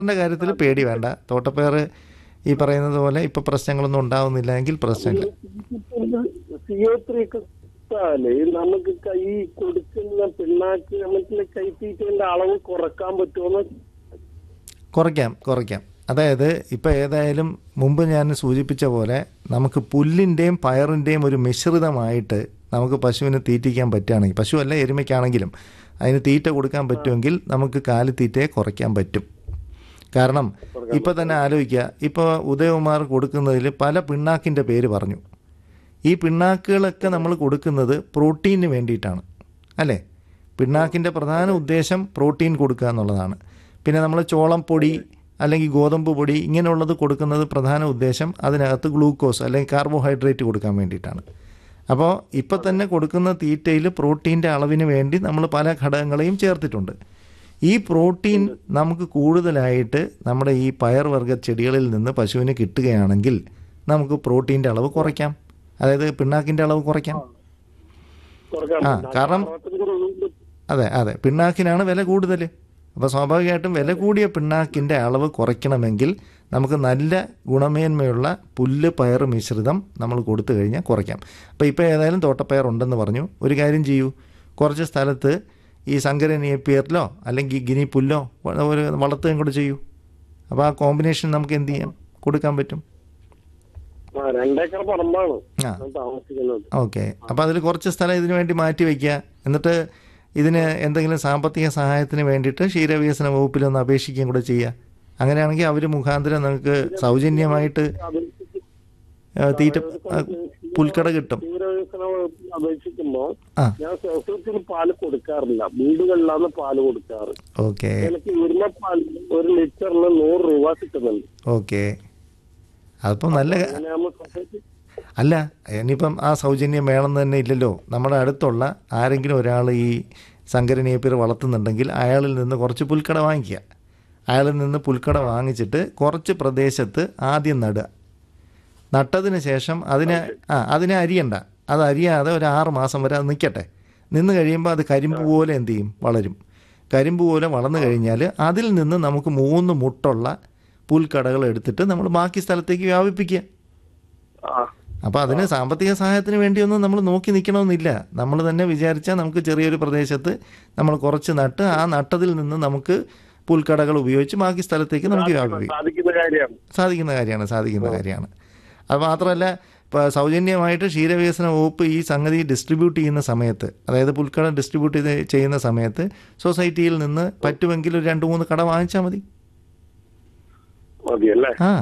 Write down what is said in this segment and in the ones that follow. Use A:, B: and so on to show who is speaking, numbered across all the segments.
A: തോട്ടപ്പയറിൻ്റെ കാര്യത്തിൽ പേടി വേണ്ട തോട്ടപ്പയർ ഈ പറയുന്നത് പോലെ ഇപ്പം പ്രശ്നങ്ങളൊന്നും ഉണ്ടാവുന്നില്ല എങ്കിൽ പ്രശ്നമില്ല
B: സി ഒ ത്രീ ഒക്കെ ഇട്ടാലേ നമുക്ക് കൈ കൊടുക്കുന്ന പിണ്ണാക്ക് നമുക്ക് കൈത്തീറ്റന്റെ അളവ് കുറക്കാൻ പറ്റുമോ
A: കുറയ്ക്കാം കുറയ്ക്കാം അതായത് ഇപ്പോൾ ഏതായാലും മുമ്പ് ഞാൻ സൂചിപ്പിച്ച പോലെ നമുക്ക് പുല്ലിൻ്റെയും പയറിൻ്റെയും ഒരു മിശ്രിതമായിട്ട് നമുക്ക് പശുവിന് തീറ്റിക്കാൻ പറ്റുകയാണെങ്കിൽ പശു അല്ല എരുമയ്ക്കാണെങ്കിലും അതിന് തീറ്റ കൊടുക്കാൻ പറ്റുമെങ്കിൽ നമുക്ക് കാലിത്തീറ്റയെ കുറയ്ക്കാൻ പറ്റും കാരണം ഇപ്പോൾ തന്നെ ആലോചിക്കുക ഇപ്പോൾ ഉദയകുമാർ കൊടുക്കുന്നതിൽ പല പിണ്ണാക്കിൻ്റെ പേര് പറഞ്ഞു ഈ പിണ്ണാക്കുകളൊക്കെ നമ്മൾ കൊടുക്കുന്നത് പ്രോട്ടീന് വേണ്ടിയിട്ടാണ് അല്ലേ പിണ്ണാക്കിൻ്റെ പ്രധാന ഉദ്ദേശം പ്രോട്ടീൻ കൊടുക്കുക എന്നുള്ളതാണ് പിന്നെ നമ്മൾ ചോളം പൊടി അല്ലെങ്കിൽ ഗോതമ്പ് പൊടി ഇങ്ങനെയുള്ളത് കൊടുക്കുന്നത് പ്രധാന ഉദ്ദേശം അതിനകത്ത് ഗ്ലൂക്കോസ് അല്ലെങ്കിൽ കാർബോഹൈഡ്രേറ്റ് കൊടുക്കാൻ വേണ്ടിയിട്ടാണ് അപ്പോൾ ഇപ്പോൾ തന്നെ കൊടുക്കുന്ന തീറ്റയിൽ പ്രോട്ടീൻ്റെ അളവിന് വേണ്ടി നമ്മൾ പല ഘടകങ്ങളെയും ചേർത്തിട്ടുണ്ട് ഈ പ്രോട്ടീൻ നമുക്ക് കൂടുതലായിട്ട് നമ്മുടെ ഈ പയർവർഗ്ഗ ചെടികളിൽ നിന്ന് പശുവിന് കിട്ടുകയാണെങ്കിൽ നമുക്ക് പ്രോട്ടീൻ്റെ അളവ് കുറയ്ക്കാം അതായത് പിണ്ണാക്കിൻ്റെ അളവ് കുറയ്ക്കാം
B: കുറക്കാൻ
A: ആ, കാരണം-
B: അറുപത്തഞ്ച് രൂപ
A: അതെ അതെ പിണ്ണാക്കിനാണ് വില കൂടുതൽ അപ്പോൾ സ്വാഭാവികമായിട്ടും വില കൂടിയ പിണ്ണാക്കിൻ്റെ അളവ് കുറയ്ക്കണമെങ്കിൽ നമുക്ക് നല്ല ഗുണമേന്മയുള്ള പുല്ല് പയർ മിശ്രിതം നമ്മൾ കൊടുത്തു കഴിഞ്ഞാൽ കുറയ്ക്കാം അപ്പോൾ ഇപ്പോൾ ഏതായാലും തോട്ടപ്പയർ ഉണ്ടെന്ന് പറഞ്ഞു ഒരു കാര്യം ചെയ്യൂ കുറച്ച് സ്ഥലത്ത് ഈ സങ്കര നേപ്പിയറിലോ അല്ലെങ്കിൽ ഗിനി പുല്ലോ വ- ഒരു വളർത്തുകയും കൂടെ ചെയ്യൂ അപ്പോൾ ആ കോമ്പിനേഷൻ നമുക്ക് എന്ത് ചെയ്യാം കൊടുക്കാൻ പറ്റും
B: ആ രണ്ടേക്കർ പറമ്പാണ്
A: ആ
B: ഞാൻ താമസിക്കുന്നത്
A: ഓക്കെ അപ്പോൾ അതിൽ കുറച്ച് സ്ഥലം ഇതിനു വേണ്ടി മാറ്റി വയ്ക്കുക എന്നിട്ട് ഇതിന് എന്തെങ്കിലും സാമ്പത്തിക സഹായത്തിന് വേണ്ടിയിട്ട് ക്ഷീരവികസന വകുപ്പിൽ ഒന്ന് അപേക്ഷിക്കുകയും കൂടെ ചെയ്യുക അങ്ങനെയാണെങ്കിൽ അവർ മുഖാന്തരം നമുക്ക് സൗജന്യമായിട്ട്
B: അപേക്ഷിച്ച്
A: ആ, തീറ്റ ആ, പുൽക്കട കിട്ടും
B: തീവ്രവികസന വകുപ്പിൽ അപേക്ഷിക്കുമ്പോ
A: ആ
B: ഞാൻ സൊസൈറ്റിയിൽ പാല് കൊടുക്കാറില്ല വീടുകളിലാണ് പാല് കൊടുക്കാറ്
A: ഓക്കെ
B: എനിക്ക് ഉരുള പാൽ ഒരു ലിറ്ററിന് നൂറ് രൂപ കിട്ടുന്നുണ്ട്
A: ഓക്കെ അതിപ്പം നല്ല
B: അങ്ങനെയാകുമ്പോ സൊസൈറ്റി
A: അല്ല ഇനിയിപ്പം ആ സൗജന്യം വേണമെന്ന് തന്നെ ഇല്ലല്ലോ നമ്മുടെ അടുത്തുള്ള ആരെങ്കിലും ഒരാൾ ഈ സങ്കരനേപ്പിയർ വളർത്തുന്നുണ്ടെങ്കിൽ അയാളിൽ നിന്ന് കുറച്ച് പുൽക്കട വാങ്ങിക്കുക അയാളിൽ നിന്ന് പുൽക്കട വാങ്ങിച്ചിട്ട് കുറച്ച് പ്രദേശത്ത് ആദ്യം നടുക നട്ടതിന് ശേഷം അതിനെ ആ അതിനെ അരിയണ്ട അത് അരിയാതെ ഒരു ആറ് മാസം വരെ അത് നിൽക്കട്ടെ നിന്ന് കഴിയുമ്പോൾ അത് കരിമ്പ് പോലെ എന്ത് ചെയ്യും വളരും കരിമ്പ് പോലെ വളർന്നു കഴിഞ്ഞാൽ അതിൽ നിന്ന് നമുക്ക് മൂന്ന് മുട്ടുള്ള പുൽക്കടകൾ എടുത്തിട്ട് നമ്മൾ ബാക്കി സ്ഥലത്തേക്ക് വ്യാപിപ്പിക്കുക
B: ആ
A: അപ്പോൾ അതിന് സാമ്പത്തിക സഹായത്തിന് വേണ്ടിയൊന്നും നമ്മൾ നോക്കി നിൽക്കണമെന്നില്ല നമ്മൾ തന്നെ വിചാരിച്ചാൽ നമുക്ക് ചെറിയൊരു പ്രദേശത്ത് നമ്മൾ കുറച്ച് നട്ട് ആ നട്ടതിൽ നിന്ന് നമുക്ക് പുൽക്കടകൾ ഉപയോഗിച്ച് ബാക്കി സ്ഥലത്തേക്ക് നമുക്ക് വ്യാപിപ്പിക്കാം
B: സാധിക്കുന്ന കാര്യമാണ്
A: സാധിക്കുന്ന കാര്യമാണ് സാധിക്കുന്ന കാര്യമാണ് അത് മാത്രമല്ല ഇപ്പോൾ സൗജന്യമായിട്ട് ക്ഷീരവികസന വകുപ്പ് ഈ സംഗതി ഡിസ്ട്രിബ്യൂട്ട് ചെയ്യുന്ന സമയത്ത് അതായത് പുൽക്കട ഡിസ്ട്രിബ്യൂട്ട് ചെയ്ത് ചെയ്യുന്ന സമയത്ത് സൊസൈറ്റിയിൽ നിന്ന് പറ്റുമെങ്കിൽ ഒരു രണ്ട് മൂന്ന് കട വാങ്ങിച്ചാൽ മതി
B: മതിയല്ലേ
A: ആ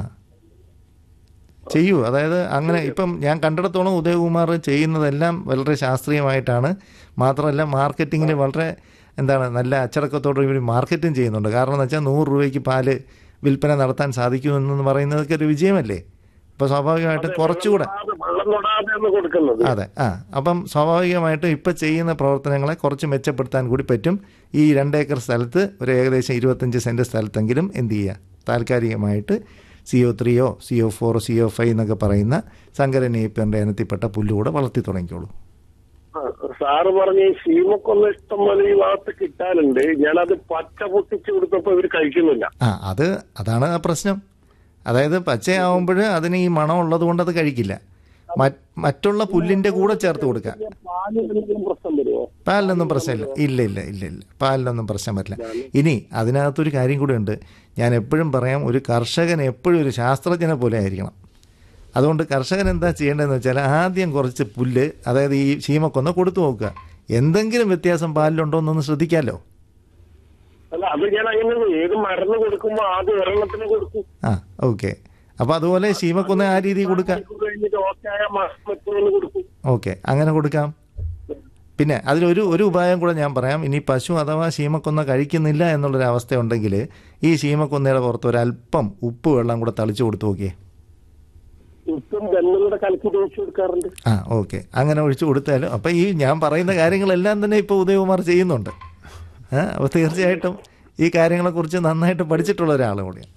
A: ചെയ്യൂ അതായത് അങ്ങനെ ഇപ്പം ഞാൻ കണ്ടിടത്തോളം ഉദയകുമാർ ചെയ്യുന്നതെല്ലാം വളരെ ശാസ്ത്രീയമായിട്ടാണ് മാത്രമല്ല മാർക്കറ്റിങ്ങിൽ വളരെ എന്താണ് നല്ല അച്ചടക്കത്തോടെ ഇവർ മാർക്കറ്റിംഗ് ചെയ്യുന്നുണ്ട് കാരണം എന്ന് വെച്ചാൽ നൂറ് രൂപയ്ക്ക് പാല് വിൽപ്പന നടത്താൻ സാധിക്കുമെന്ന് പറയുന്നതൊക്കെ ഒരു വിജയമല്ലേ അപ്പോൾ സ്വാഭാവികമായിട്ടും കുറച്ചുകൂടെ
B: തൊടാതെ, വെള്ളം തൊടാതെയാണ് കൊടുക്കുന്നത്
A: അതെ ആ അപ്പം സ്വാഭാവികമായിട്ടും ഇപ്പം ചെയ്യുന്ന പ്രവർത്തനങ്ങളെ കുറച്ച് മെച്ചപ്പെടുത്താൻ കൂടി പറ്റും ഈ രണ്ടേക്കർ സ്ഥലത്ത് ഒരു ഏകദേശം ഇരുപത്തഞ്ച് സെൻറ്റ് സ്ഥലത്തെങ്കിലും എന്ത് ചെയ്യുക താൽക്കാലികമായിട്ട് സി ഒ ത്രീയോ C O four C O five എന്നൊക്കെ പറയുന്ന സങ്കര നേപ്പിയറിൻ്റെ ഇനത്തിൽപ്പെട്ട പുല്ലുകൂടെ വളർത്തി തുടങ്ങിക്കോളൂ
B: ആ, സാറ് പറഞ്ഞ ഈ സീമക്കൊന്ന് ഇഷ്ടം പോലെ ഈ ഭാഗത്ത് കിട്ടാനുണ്ട് ഞാനത് പച്ച പൊട്ടിച്ചു കൊടുത്തപ്പോ ഇവര് കഴിക്കുന്നില്ല
A: ആ അത് അതാണ് ആ പ്രശ്നം അതായത് പച്ചയാവുമ്പോൾ അതിന് ഈ മണം ഉള്ളത് കൊണ്ട് അത് കഴിക്കില്ല മറ്റ് മറ്റുള്ള പുല്ലിൻ്റെ കൂടെ ചേർത്ത് കൊടുക്കുക
B: പാലിന് എന്തെങ്കിലും പ്രശ്നം വരുമോ
A: പാലിനൊന്നും പ്രശ്നമില്ല ഇല്ല ഇല്ല ഇല്ല ഇല്ല പാലിനൊന്നും പ്രശ്നം വരില്ല ഇനി അതിനകത്തൊരു കാര്യം കൂടെ ഉണ്ട് ഞാൻ എപ്പോഴും പറയാം ഒരു കർഷകൻ എപ്പോഴും ഒരു ശാസ്ത്രജ്ഞനെ പോലെ ആയിരിക്കണം അതുകൊണ്ട് കർഷകൻ എന്താ ചെയ്യേണ്ടതെന്ന് വെച്ചാൽ ആദ്യം കുറച്ച് പുല്ല് അതായത് ഈ ശീമക്കൊന്ന് കൊടുത്തു നോക്കുക എന്തെങ്കിലും വ്യത്യാസം പാലിലുണ്ടോ എന്നൊന്ന് ശ്രദ്ധിക്കാമല്ലോ
B: അല്ല അത് ഞാൻ അങ്ങനെ ഏത് മരുന്ന് കൊടുക്കുമ്പോ ആദ്യം ഒരെണ്ണത്തിന് കൊടുക്കും
A: ആ ഓക്കെ അപ്പോൾ അതുപോലെ ശീമക്കൊന്ന് ആ രീതിയിൽ കൊടുക്കാം
B: മണിക്കൂർ കഴിഞ്ഞിട്ട് ഓക്കെ ആയ മറ്റൊന്ന് കൊടുക്കും
A: ഓക്കെ അങ്ങനെ കൊടുക്കാം പിന്നെ അതിലൊരു ഒരു ഉപായം കൂടെ ഞാൻ പറയാം ഇനി പശു അഥവാ ശീമക്കൊന്ന കഴിക്കുന്നില്ല എന്നുള്ളൊരു അവസ്ഥ ഉണ്ടെങ്കിൽ ഈ ശീമക്കൊന്നയുടെ പുറത്ത് ഒരല്പം ഉപ്പ് വെള്ളം കൂടെ തളിച്ചു കൊടുത്തു നോക്കിയേ
B: ഉപ്പും വെണ്ണങ്ങളുടെ കലക്കി തേച്ച് കൊടുക്കാറുണ്ട്
A: ആ ഓക്കെ അങ്ങനെ ഒഴിച്ചു കൊടുത്താലും അപ്പം ഈ ഞാൻ പറയുന്ന കാര്യങ്ങളെല്ലാം തന്നെ ഇപ്പോൾ ഉദയകുമാർ ചെയ്യുന്നുണ്ട് ആ അപ്പോൾ തീർച്ചയായിട്ടും ഈ കാര്യങ്ങളെക്കുറിച്ച് നന്നായിട്ട് പഠിച്ചിട്ടുള്ള ഒരാൾ കൂടിയാണ്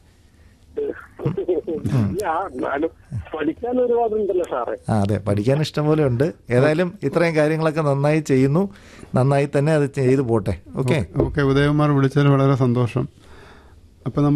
B: ഇല്ല, എന്നാലും പഠിക്കാൻ ഒരുപാടുണ്ടല്ലോ സാറേ
A: ആ അതെ പഠിക്കാൻ ഇഷ്ടംപോലെ ഉണ്ട് ഏതായാലും ഇത്രയും കാര്യങ്ങളൊക്കെ നന്നായി ചെയ്യുന്നു നന്നായി തന്നെ അത് ചെയ്തു പോട്ടെ ഓക്കെ
C: ഓക്കെ ഉദയകുമാർ വിളിച്ചതിൽ വളരെ സന്തോഷം അപ്പം